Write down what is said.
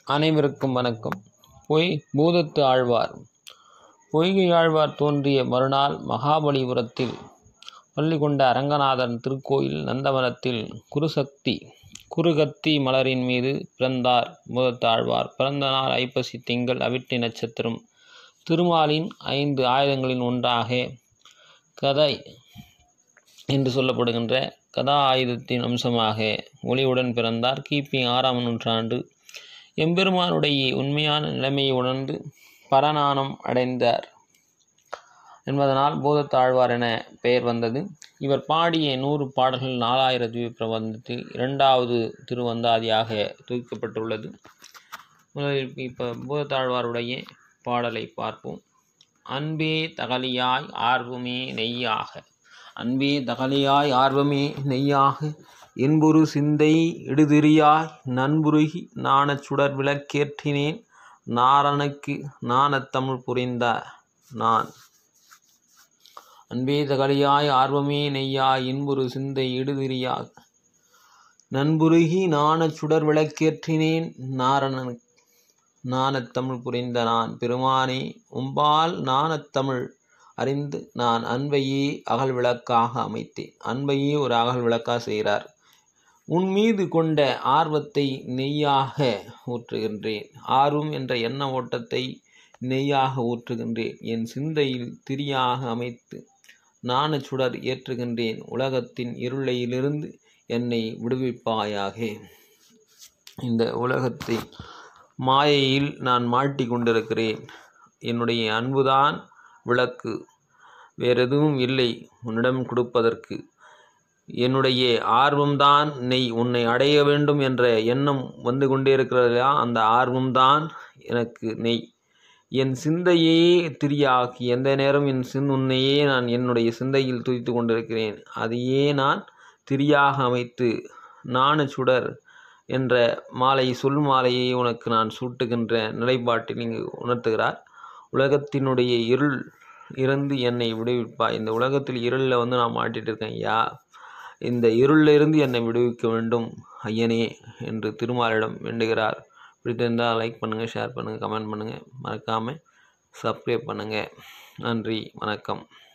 அனைவருக்கும் வணக்கம் பொய் பூதத்து ஆழ்வார் பொய்கை ஆழ்வார் தோன்றிய மறுநாள் மகாபலிபுரத்தில் பள்ளி கொண்ட அரங்கநாதன் திருக்கோயில் நந்தவனத்தில் குருசக்தி குருகத்தி மலரின் மீது பிறந்தார் பூதத்து ஆழ்வார் பிறந்த நாள் ஐப்பசி திங்கள் அவிட்டி நட்சத்திரம் திருமாலின் ஐந்து ஆயுதங்களின் ஒன்றாக கதை என்று சொல்லப்படுகின்ற கதா ஆயுதத்தின் அம்சமாக ஒளியுடன் பிறந்தார் கிபி ஆறாம் நூற்றாண்டு எம்பெருமானுடைய உண்மையான நிலைமையை உணர்ந்து பரநானம் அடைந்தார் என்பதனால் பூதத்தாழ்வார் என பெயர் வந்தது இவர் பாடிய நூறு பாடல்கள் நாலாயிர திவ்ய பிரபந்தத்தில் இரண்டாவது திருவந்தாதியாக தொகுக்கப்பட்டுள்ளது முதலில் இப்போ பூதத்தாழ்வாருடைய பாடலை பார்ப்போம் அன்பே தகலியாய் ஆர்வமே நெய்யாக அன்பே தகலியாய் ஆர்வமே நெய்யாக என்பொரு சிந்தை இடுதிரியாய் நண்புருகி நாணச் சுடர் விளக்கேற்றினேன் நாரணனுக்கு நாணத்தமிழ் புரிந்த நான் அன்பே தகலியாய் ஆர்வமே நெய்யாய் இன்புரு சிந்தை இடுதிரியாய் நண்புருகி நாணச் சுடர் விளக்கேற்றினேன் நாரணனுக்கு நாணத்தமிழ் புரிந்த நான் பெருமானே உம்பால் நாணத்தமிழ் அறிந்து நான் அன்பையே அகல் விளக்காக அமைத்தேன் அன்பையே ஒரு அகல் விளக்காக செய்கிறார் உன் மீது கொண்ட ஆர்வத்தை நெய்யாக ஊற்றுகின்றேன் ஆர்வம் என்ற எண்ண ஓட்டத்தை நெய்யாக ஊற்றுகின்றேன் என் சிந்தையில் திரியாக அமைத்து நாண சுடர் ஏற்றுகின்றேன் உலகத்தின் இருளையிலிருந்து என்னை விடுவிப்பாயாக இந்த உலகத்தை மாயையில் நான் மாட்டி கொண்டிருக்கிறேன் என்னுடைய அன்புதான் விளக்கு வேறெதுவும் இல்லை உன்னிடம் கொடுப்பதற்கு என்னுடைய ஆர்வம்தான் நெய் உன்னை அடைய வேண்டும் என்ற எண்ணம் வந்து கொண்டே இருக்கிறதா அந்த ஆர்வம்தான் எனக்கு நெய் என் சிந்தையே திரியாக்கி எந்த நேரம் என் சின் உன்னையே நான் என்னுடைய சிந்தையில் துதித்து கொண்டிருக்கிறேன் அதையே நான் திரியாக அமைத்து நாண சுடர் என்ற மாலை சொல் மாலையை உனக்கு நான் சூட்டுகின்ற நிலைப்பாட்டில் இங்கு உணர்த்துகிறார் உலகத்தினுடைய இருள் இருந்து என்னை விடுவிப்பா இந்த உலகத்தில் இருளில் வந்து நான் மாட்டிட்டு இருக்கேன் ஐயா இந்த இருளில் இருந்து என்னை விடுவிக்க வேண்டும் ஐயனே என்று திருமாலிடம் வேண்டுகிறார் பிடித்திருந்தால் லைக் பண்ணுங்கள் ஷேர் பண்ணுங்கள் கமெண்ட் பண்ணுங்கள் மறக்காமல் சப்ஸ்கிரைப் பண்ணுங்கள் நன்றி வணக்கம்